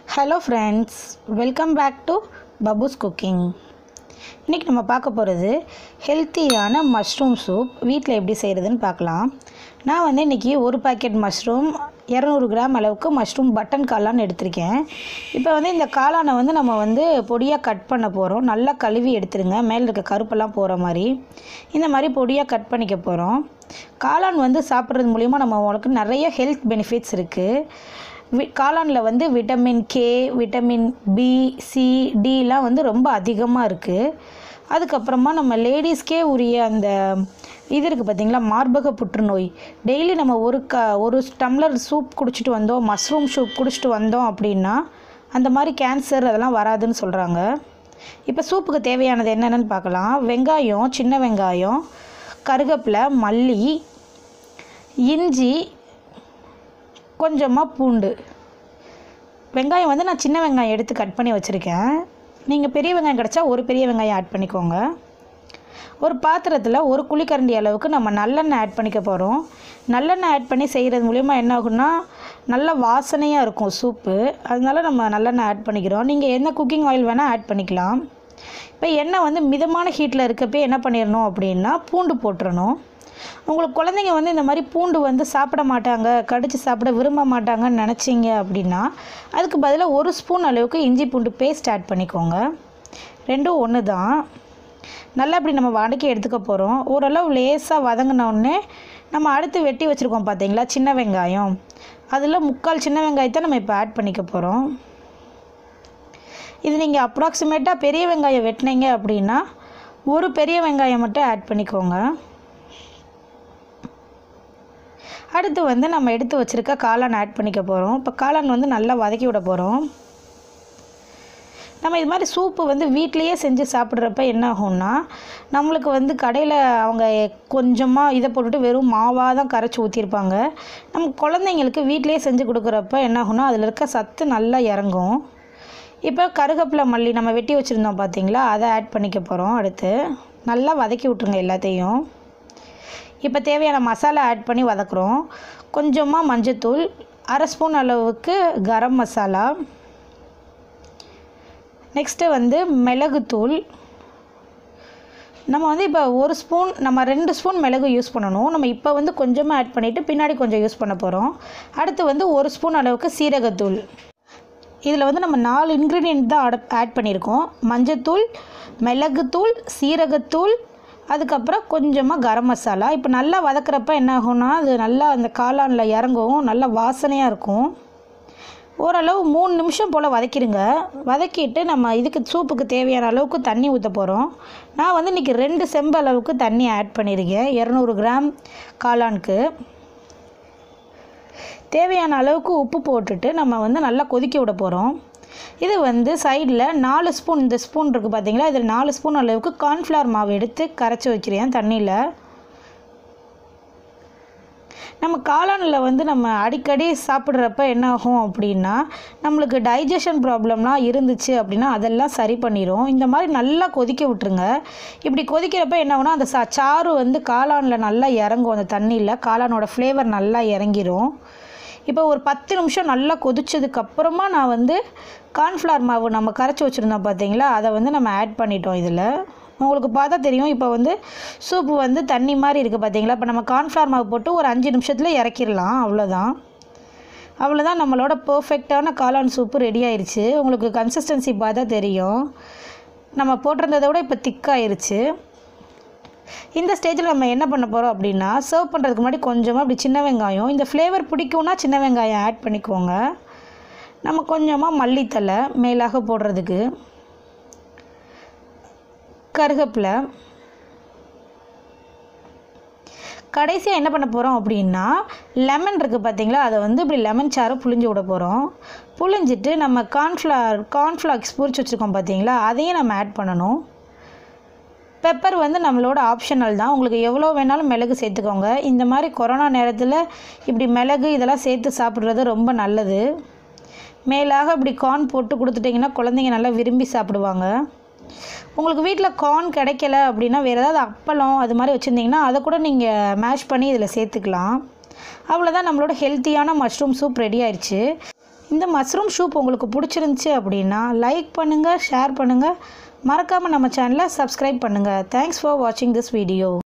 hello friends welcome back to பபுஸ் cooking இன்றைக்கி நம்ம பார்க்க போகிறது ஹெல்த்தியான மஷ்ரூம் சூப் வீட்டில் எப்படி செய்கிறதுன்னு பார்க்கலாம் நான் வந்து இன்றைக்கி ஒரு பாக்கெட் மஷ்ரூம் இரநூறு கிராம் அளவுக்கு மஷ்ரூம் பட்டன் காளான் எடுத்திருக்கேன் இப்போ வந்து இந்த காளானை வந்து நம்ம வந்து பொடியாக கட் பண்ண போகிறோம் நல்லா கழுவி எடுத்துருங்க மேலே இருக்க கருப்பெல்லாம் போகிற மாதிரி இந்த மாதிரி பொடியாக கட் பண்ணிக்க போகிறோம் காளான் வந்து சாப்பிட்றது மூலிமா நம்ம உங்களுக்கு நிறைய ஹெல்த் பெனிஃபிட்ஸ் இருக்குது வி காளானில் வந்து vitamin K vitamin B C டிலாம் வந்து ரொம்ப அதிகமாக இருக்குது அதுக்கப்புறமா நம்ம லேடிஸ்க்கே உரிய அந்த இது இருக்குது பார்த்தீங்களா மார்பக புற்றுநோய் டெய்லி நம்ம ஒரு க ஒரு டம்ளர் சூப் குடிச்சிட்டு வந்தோம் மஷ்ரூம் சூப் குடிச்சிட்டு வந்தோம் அப்படின்னா அந்த மாதிரி கேன்சர் அதெல்லாம் வராதுன்னு சொல்கிறாங்க இப்போ சூப்புக்கு தேவையானது என்னென்னு பார்க்கலாம் வெங்காயம் சின்ன வெங்காயம் கருவேப்பிலை மல்லி இஞ்சி கொஞ்சமாக பூண்டு வெங்காயம் வந்து நான் சின்ன வெங்காயம் எடுத்து கட் பண்ணி வச்சுருக்கேன் நீங்கள் பெரிய வெங்காயம் கிடச்சா ஒரு பெரிய வெங்காயம் ஆட் பண்ணிக்கோங்க ஒரு பாத்திரத்தில் ஒரு குழிக்கரண்டி அளவுக்கு நம்ம நல்லெண்ணெய் ஆட் பண்ணிக்க போகிறோம் நல்லெண்ணெய் ஆட் பண்ணி செய்கிறது மூலிமா என்ன ஆகும்னா நல்ல வாசனையாக இருக்கும் சூப்பு அதனால நம்ம நல்லெண்ணெய் ஆட் பண்ணிக்கிறோம் நீங்கள் என்ன குக்கிங் ஆயில் வேணால் ஆட் பண்ணிக்கலாம் இப்போ எண்ணெய் வந்து மிதமான ஹீட்டில் இருக்கப்பே என்ன பண்ணிடணும் அப்படின்னா பூண்டு போட்டுறணும் உங்களுக்கு குழந்தைங்க வந்து இந்த மாதிரி பூண்டு வந்து சாப்பிட மாட்டாங்க கடித்து சாப்பிட விரும்ப மாட்டாங்கன்னு நினச்சிங்க அப்படின்னா அதுக்கு பதிலாக ஒரு ஸ்பூன் அளவுக்கு இஞ்சி பூண்டு பேஸ்ட் ஆட் பண்ணிக்கோங்க ரெண்டும் ஒன்று தான் நல்லா இப்படி நம்ம வதக்கி எடுத்துக்க போகிறோம் ஓரளவு லேசாக வதங்கினோடனே நம்ம அடுத்து வெட்டி வச்சுருக்கோம் பார்த்தீங்களா சின்ன வெங்காயம் அதில் முக்கால் சின்ன வெங்காயத்தை நம்ம இப்போ ஆட் பண்ணிக்க போகிறோம் இது நீங்கள் அப்ராக்சிமேட்டாக பெரிய வெங்காயம் வெட்டினீங்க அப்படின்னா ஒரு பெரிய வெங்காயம் மட்டும் ஆட் பண்ணிக்கோங்க அடுத்து வந்து நம்ம எடுத்து வச்சுருக்க காளான் ஆட் பண்ணிக்க போகிறோம் இப்போ காளான் வந்து நல்லா வதக்கி விட போகிறோம் நம்ம இது மாதிரி சூப்பு வந்து வீட்லேயே செஞ்சு சாப்பிட்றப்ப என்ன ஆகும்னா நம்மளுக்கு வந்து கடையில் அவங்க கொஞ்சமாக இதை போட்டுட்டு வெறும் மாவாக தான் கரைச்சி ஊற்றிருப்பாங்க நம்ம குழந்தைங்களுக்கு வீட்லேயே செஞ்சு கொடுக்குறப்ப என்ன ஆகும்னா அதில் இருக்க சத்து நல்லா இறங்கும் இப்போ கருகப்பிலை மல்லி நம்ம வெட்டி வச்சுருந்தோம் பார்த்தீங்களா அதை ஆட் பண்ணிக்க போகிறோம் அடுத்து நல்லா வதக்கி விட்ருங்க எல்லாத்தையும் இப்போ தேவையான மசாலா ஆட் பண்ணி வதக்குறோம் கொஞ்சமாக மஞ்சத்தூள் அரை ஸ்பூன் அளவுக்கு கரம் மசாலா நெக்ஸ்ட்டு வந்து மிளகுத்தூள் நம்ம வந்து இப்போ ஒரு ஸ்பூன் நம்ம ரெண்டு ஸ்பூன் மிளகு யூஸ் பண்ணணும் நம்ம இப்போ வந்து கொஞ்சமாக ஆட் பண்ணிவிட்டு பின்னாடி கொஞ்சம் யூஸ் பண்ண போகிறோம் அடுத்து வந்து ஒரு ஸ்பூன் அளவுக்கு சீரகத்தூள் இதில் வந்து நம்ம நாலு இன்க்ரீடியன்ட் தான் ஆட் ஆட் பண்ணியிருக்கோம் மஞ்சத்தூள் மிளகுத்தூள் சீரகத்தூள் அதுக்கப்புறம் கொஞ்சமாக கரம் மசாலா இப்போ நல்லா வதக்குறப்ப என்ன ஆகும்னா அது நல்லா அந்த காளானில் இறங்கும் நல்லா வாசனையாக இருக்கும் ஓரளவு மூணு நிமிஷம் போல் வதக்கிடுங்க வதக்கிட்டு நம்ம இதுக்கு சூப்புக்கு தேவையான அளவுக்கு தண்ணி ஊற்ற போகிறோம் நான் வந்து இன்றைக்கி ரெண்டு செம்பு அளவுக்கு தண்ணி ஆட் பண்ணியிருக்கேன் இரநூறு கிராம் காளானுக்கு தேவையான அளவுக்கு உப்பு போட்டுட்டு நம்ம வந்து நல்லா கொதிக்க விட போகிறோம் இது வந்து சைடில் நாலு ஸ்பூன் இந்த ஸ்பூன் இருக்குது பார்த்தீங்களா இதில் நாலு ஸ்பூன் அளவுக்கு கார்ன்ஃப்ளவர் மாவு எடுத்து கரைச்சி வச்சுருக்கேன் தண்ணியில் நம்ம காளானில் வந்து நம்ம அடிக்கடி சாப்பிட்றப்ப என்ன ஆகும் அப்படின்னா நம்மளுக்கு டைஜஷன் ப்ராப்ளம்லாம் இருந்துச்சு அப்படின்னா அதெல்லாம் சரி பண்ணிடும் இந்த மாதிரி நல்லா கொதிக்க விட்டுருங்க இப்படி கொதிக்கிறப்ப என்ன ஆகும்னா அந்த சா சாறு வந்து காளானில் நல்லா இறங்கும் அந்த தண்ணியில் காளானோட ஃப்ளேவர் நல்லா இறங்கிரும் இப்போ ஒரு பத்து நிமிஷம் நல்லா கொதிச்சதுக்கப்புறமா நான் வந்து கார்ன்ஃப்ளவர் மாவு நம்ம கரைச்சி வச்சுருந்தோம் பார்த்தீங்களா அதை வந்து நம்ம ஆட் பண்ணிட்டோம் இதில் உங்களுக்கு பார்த்தா தெரியும் இப்போ வந்து சூப்பு வந்து தண்ணி மாதிரி இருக்குது பார்த்தீங்களா இப்போ நம்ம கார்ன்ஃப்ளவர் மாவு போட்டு ஒரு அஞ்சு நிமிஷத்தில் இறக்கிடலாம் அவ்வளோதான் அவ்வளோதான் நம்மளோட பர்ஃபெக்டான காளான் சூப்பு ரெடி ஆயிடுச்சு உங்களுக்கு கன்சிஸ்டன்சி பார்த்தா தெரியும் நம்ம போட்டிருந்ததை விட இப்போ திக்காயிருச்சு இந்த ஸ்டேஜில் நம்ம என்ன பண்ண போகிறோம் அப்படின்னா சர்வ் பண்ணுறதுக்கு முன்னாடி கொஞ்சமாக அப்படி சின்ன வெங்காயம் இந்த ஃப்ளேவர் பிடிக்கும்னா சின்ன வெங்காயம் ஆட் பண்ணிக்கோங்க நம்ம கொஞ்சமாக மல்லித்தலை மேலாக போடுறதுக்கு கருகப்பிலை கடைசியாக என்ன பண்ண போகிறோம் அப்படின்னா லெமன் இருக்குது பார்த்தீங்களா அதை வந்து இப்படி லெமன் சாரை புழிஞ்சு விட போகிறோம் புழிஞ்சிட்டு நம்ம கார்ன்ஃப்ளவர் கார்ன்ஃப்ளாக்ஸ் பொரிச்சு வச்சுருக்கோம் பார்த்தீங்களா அதையும் நம்ம ஆட் பண்ணணும் பெப்பர் வந்து நம்மளோட ஆப்ஷனல் தான் உங்களுக்கு எவ்வளோ வேணாலும் மிளகு சேர்த்துக்கோங்க இந்த மாதிரி கொரோனா நேரத்தில் இப்படி மிளகு இதெல்லாம் சேர்த்து சாப்பிட்றது ரொம்ப நல்லது மேலாக இப்படி கார்ன் போட்டு கொடுத்துட்டிங்கன்னா குழந்தைங்க நல்லா விரும்பி சாப்பிடுவாங்க உங்களுக்கு வீட்டில் கார்ன் கிடைக்கல அப்படின்னா வேறு ஏதாவது அப்பளம் அது மாதிரி வச்சுருந்தீங்கன்னா அதை கூட நீங்கள் மேஷ் பண்ணி இதில் சேர்த்துக்கலாம் அவ்வளோதான் நம்மளோட ஹெல்த்தியான மஷ்ரூம் சூப் ரெடி ஆயிடுச்சு இந்த மஷ்ரூம் சூப் உங்களுக்கு பிடிச்சிருந்துச்சி அப்படின்னா லைக் பண்ணுங்கள் ஷேர் பண்ணுங்கள் மறக்காமல் நம்ம சேனலை சப்ஸ்கிரைப் பண்ணுங்கள் தேங்க்ஸ் ஃபார் வாட்சிங் திஸ் வீடியோ